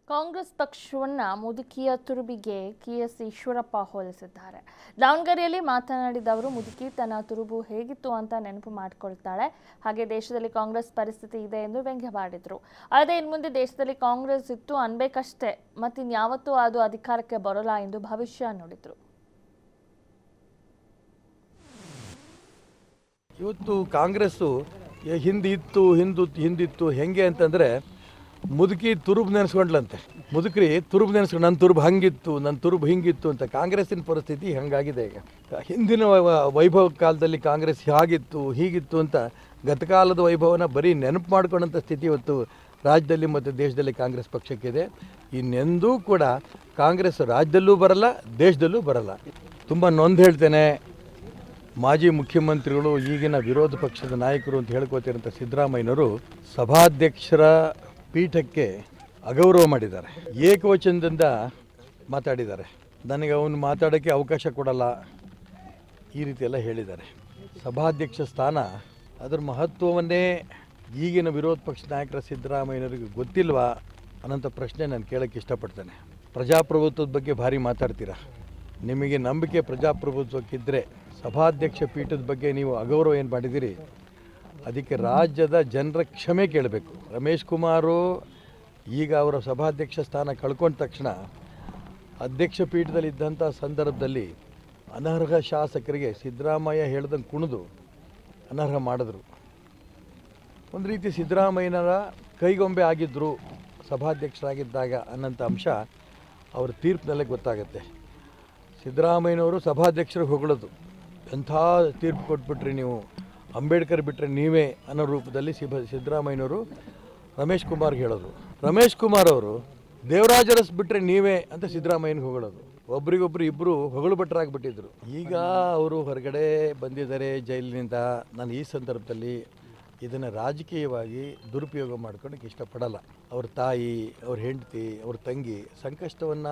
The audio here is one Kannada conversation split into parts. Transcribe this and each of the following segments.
ಕಾಂಗ್ರೆಸ್ ಪಕ್ಷವನ್ನ ಮುದುಕಿಯ ತುರುಬಿಗೆ ಕೆಎಸ್ ಈಶ್ವರಪ್ಪ ಹೋಲಿಸಿದ್ದಾರೆ ದಾವಣಗೆರೆಯಲ್ಲಿ ಮಾತನಾಡಿದ ಅವರು ಮುದುಕಿ ತನ್ನ ತುರುಬು ಹೇಗಿತ್ತು ಅಂತ ನೆನಪು ಮಾಡಿಕೊಳ್ತಾಳೆ ಹಾಗೆ ದೇಶದಲ್ಲಿ ಕಾಂಗ್ರೆಸ್ ಪರಿಸ್ಥಿತಿ ಇದೆ ಎಂದು ವ್ಯಂಗ್ಯವಾಡಿದ್ರು ಅಲ್ಲದೆ ಇನ್ನು ಮುಂದೆ ದೇಶದಲ್ಲಿ ಕಾಂಗ್ರೆಸ್ ಇತ್ತು ಅನ್ಬೇಕಷ್ಟೇ ಮತ್ತಿನ್ಯಾವತ್ತೂ ಅದು ಅಧಿಕಾರಕ್ಕೆ ಬರೋಲ್ಲ ಎಂದು ಭವಿಷ್ಯ ನುಡಿದ್ರು ಇವತ್ತು ಕಾಂಗ್ರೆಸ್ಸು ಎ- ಹಿಂದಿತ್ತು ಹಿಂದು ಹಿಂದಿತ್ತು ಹೆಂಗೆ ಅಂತಂದರೆ ಮುದುಕಿ ತುರುಬು ನೆನೆಸ್ಕೊಂಡ್ಲಂತೆ ಮುದುಕ್ರಿ ತುರುಬು ನೆನೆಸ್ಕೊಂಡು ನನ್ನ ತುರುಬು ಹಂಗಿತ್ತು ನನ್ನ ತುರುಬು ಹಿಂಗಿತ್ತು ಅಂತ ಕಾಂಗ್ರೆಸ್ಸಿನ ಪರಿಸ್ಥಿತಿ ಹಂಗಾಗಿದೆ ಈಗ ಹಿಂದಿನ ವೈ- ವೈಭವ ಕಾಲದಲ್ಲಿ ಕಾಂಗ್ರೆಸ್ ಹಾಗಿತ್ತು ಹೀಗಿತ್ತು ಅಂತ ಗತಕಾಲದ ವೈಭವನ ಬರೀ ನೆನಪು ಮಾಡ್ಕೊಂಡಂಥ ಸ್ಥಿತಿ ಇವತ್ತು ರಾಜ್ಯದಲ್ಲಿ ಮತ್ತು ದೇಶದಲ್ಲಿ ಕಾಂಗ್ರೆಸ್ ಪಕ್ಷಕ್ಕಿದೆ ಇನ್ನೆಂದೂ ಕೂಡ ಕಾಂಗ್ರೆಸ್ ರಾಜ್ಯದಲ್ಲೂ ಬರಲ್ಲ ದೇಶದಲ್ಲೂ ಬರಲ್ಲ ತುಂಬ ನೊಂದು ಹೇಳ್ತೇನೆ ಮಾಜಿ ಮುಖ್ಯಮಂತ್ರಿಗಳು ಈಗಿನ ವಿರೋಧ ಪಕ್ಷದ ನಾಯಕರು ಅಂತ ಹೇಳ್ಕೊತಿರೋಂಥ ಸಿದ್ದರಾಮಯ್ಯನವರು ಸಭಾಧ್ಯಕ್ಷರ ಪೀಠಕ್ಕೆ ಅಗೌರವ ಮಾಡಿದ್ದಾರೆ ಏಕವಚನದಿಂದ ಮಾತಾಡಿದ್ದಾರೆ ನನಗೆ ಅವನು ಮಾತಾಡೋಕ್ಕೆ ಅವಕಾಶ ಕೊಡಲ್ಲ ಈ ರೀತಿ ಎಲ್ಲ ಹೇಳಿದ್ದಾರೆ ಸಭಾಧ್ಯಕ್ಷ ಸ್ಥಾನ ಅದರ ಮಹತ್ವವನ್ನೇ ಈಗಿನ ವಿರೋಧ ಪಕ್ಷ ನಾಯಕರ ಸಿದ್ದರಾಮಯ್ಯನವರಿಗೆ ಗೊತ್ತಿಲ್ವಾ ಅನ್ನೋಂಥ ಪ್ರಶ್ನೆ ನಾನು ಕೇಳೋಕ್ಕೆ ಇಷ್ಟಪಡ್ತೇನೆ ಪ್ರಜಾಪ್ರಭುತ್ವದ ಬಗ್ಗೆ ಭಾರಿ ಮಾತಾಡ್ತೀರಾ ನಿಮಗೆ ನಂಬಿಕೆ ಪ್ರಜಾಪ್ರಭುತ್ವಕ್ಕಿದ್ದರೆ ಸಭಾಧ್ಯಕ್ಷ ಪೀಠದ ಬಗ್ಗೆ ನೀವು ಅಗೌರವ ಏನು ಮಾಡಿದ್ದೀರಿ ಅದಕ್ಕೆ ರಾಜ್ಯದ ಜನರ ಕ್ಷಮೆ ಕೇಳಬೇಕು ರಮೇಶ್ ಕುಮಾರು ಈಗ ಅವರ ಸಭಾಧ್ಯಕ್ಷ ಸ್ಥಾನ ಕಳ್ಕೊಂಡ ತಕ್ಷಣ ಅಧ್ಯಕ್ಷ ಪೀಠದಲ್ಲಿದ್ದಂಥ ಸಂದರ್ಭದಲ್ಲಿ ಅನರ್ಹ ಶಾಸಕರಿಗೆ ಸಿದ್ದರಾಮಯ್ಯ ಹೇಳ್ದಂಗೆ ಕುಣಿದು ಅನರ್ಹ ಮಾಡಿದ್ರು ಒಂದು ರೀತಿ ಸಿದ್ದರಾಮಯ್ಯನರ ಕೈಗೊಂಬೆ ಆಗಿದ್ದರು ಸಭಾಧ್ಯಕ್ಷರಾಗಿದ್ದಾಗ ಅನ್ನೋಂಥ ಅಂಶ ಅವ್ರ ತೀರ್ಪಿನಲ್ಲೇ ಗೊತ್ತಾಗುತ್ತೆ ಸಿದ್ದರಾಮಯ್ಯನವರು ಸಭಾಧ್ಯಕ್ಷರಿಗೆ ಹೊಗಳೋದು ಎಂಥ ತೀರ್ಪು ಕೊಟ್ಬಿಟ್ರಿ ನೀವು ಅಂಬೇಡ್ಕರ್ ಬಿಟ್ಟರೆ ನೀವೇ ಅನ್ನೋ ರೂಪದಲ್ಲಿ ಸಿಬ ಸಿದ್ದರಾಮಯ್ಯನವರು ರಮೇಶ್ ಕುಮಾರ್ಗೆ ಹೇಳೋದು ರಮೇಶ್ ಕುಮಾರ್ ಅವರು ದೇವರಾಜ ಅರಸ್ ಬಿಟ್ಟರೆ ನೀವೇ ಅಂತ ಸಿದ್ದರಾಮಯ್ಯನಿಗೆ ಹೊಗಳೋದು ಒಬ್ರಿಗೊಬ್ರು ಇಬ್ಬರು ಹೊಗಳು ಭಟ್ರಾಗ್ಬಿಟ್ಟಿದ್ರು ಈಗ ಅವರು ಹೊರಗಡೆ ಬಂದಿದ್ದಾರೆ ಜೈಲಿನಿಂದ ನಾನು ಈ ಸಂದರ್ಭದಲ್ಲಿ ಇದನ್ನು ರಾಜಕೀಯವಾಗಿ ದುರುಪಯೋಗ ಮಾಡ್ಕೊಳಕ್ಕೆ ಇಷ್ಟಪಡಲ್ಲ ಅವ್ರ ತಾಯಿ ಅವ್ರ ಹೆಂಡತಿ ಅವ್ರ ತಂಗಿ ಸಂಕಷ್ಟವನ್ನು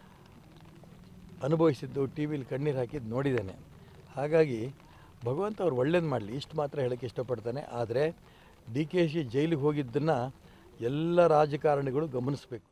ಅನುಭವಿಸಿದ್ದು ಟಿ ವಿಲಿ ಕಣ್ಣೀರು ಹಾಕಿದ್ದು ನೋಡಿದ್ದೇನೆ ಹಾಗಾಗಿ ಭಗವಂತ ಅವ್ರು ಒಳ್ಳೇದು ಮಾಡಲಿ ಇಷ್ಟು ಮಾತ್ರ ಹೇಳೋಕ್ಕೆ ಇಷ್ಟಪಡ್ತಾನೆ ಆದರೆ ಡಿ ಕೆ ಶಿ ಜೈಲಿಗೆ ಹೋಗಿದ್ದನ್ನು ಎಲ್ಲ ರಾಜಕಾರಣಿಗಳು ಗಮನಿಸಬೇಕು